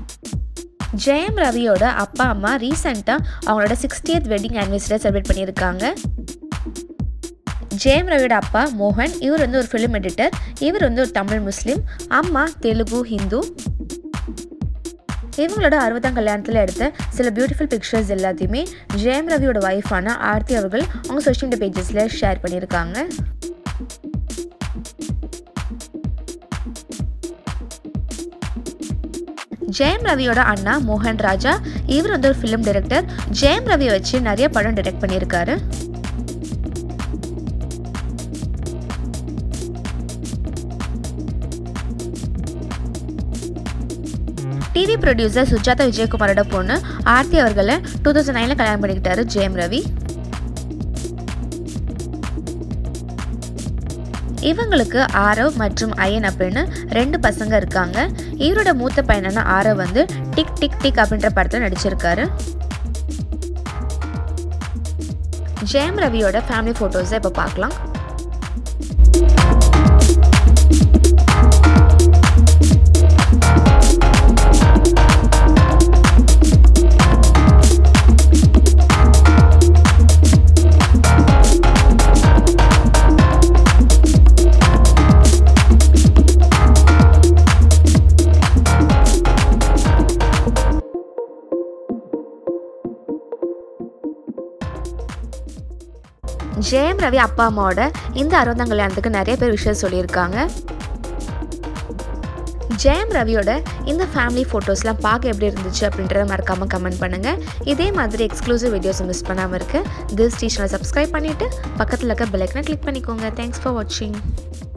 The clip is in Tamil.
ஜெயம் ரவியோட அப்பா அம்மா ரீசெண்டாக அவங்களோட சிக்ஸ்டியத் வெட்டிங் ஆனிவர்சரியை செலிப்ரேட் பண்ணியிருக்காங்க ஜெயம் ரவியோட அப்பா மோகன் இவர் வந்து ஒரு ஃபிலிம் எடிட்டர் இவர் வந்து ஒரு தமிழ் முஸ்லீம் அம்மா தெலுங்கு ஹிந்து இவங்களோட அறுபதாம் கல்யாணத்தில் எடுத்த சில பியூட்டிஃபுல் பிக்சர்ஸ் எல்லாத்தையுமே ஜெயம் ரவியோட ஒய்ஃபான ஆர்த்தி அவர்கள் அவங்க சோஷியல் மீடியா பேஜஸில் ஷேர் பண்ணியிருக்காங்க ஜெயம் ரவியோட அண்ணா மோகன் ராஜா இவர் வந்து ஒரு ஃபிலிம் டைரக்டர் ஜெயம் ரவியை வச்சு நிறைய படம் டைரக்ட் பண்ணியிருக்காரு டிவி ப்ரொடியூசர் சுஜாதா விஜயகுமாரோட பொண்ணு ஆர்த்தி அவர்களை டூ தௌசண்ட் நைனில் கல்யாணம் பண்ணிக்கிட்டாரு ஜெயம் ரவி இவங்களுக்கு ஆரவ் மற்றும் அயன் அப்படின்னு ரெண்டு பசங்க இருக்காங்க இவரோட மூத்த பையனான ஆரவ் வந்து டிக் டிக் டிக் அப்படின்ற படத்தில் நடிச்சிருக்காரு ஜெயம் ரவியோட ஃபேமிலி ஃபோட்டோஸை இப்போ பார்க்கலாம் ஜெயம் ரவி அப்பா அம்மாவோட இந்த அறுபதாம் கல்யாணத்துக்கு நிறைய பேர் விஷயம் சொல்லியிருக்காங்க ஜெயம் ரவியோட இந்த ஃபேமிலி ஃபோட்டோஸ்லாம் பார்க்க எப்படி இருந்துச்சு அப்படின்றத மறக்காமல் கமெண்ட் பண்ணுங்கள் இதே மாதிரி எக்ஸ்க்ளூசிவ் வீடியோஸை மிஸ் பண்ணாமல் இருக்க திஸ் டீச்சரை சப்ஸ்கிரைப் பண்ணிவிட்டு பக்கத்தில் இருக்க பெல்லைக்கனை கிளிக் பண்ணிக்கோங்க தேங்க்ஸ் ஃபார் வாட்சிங்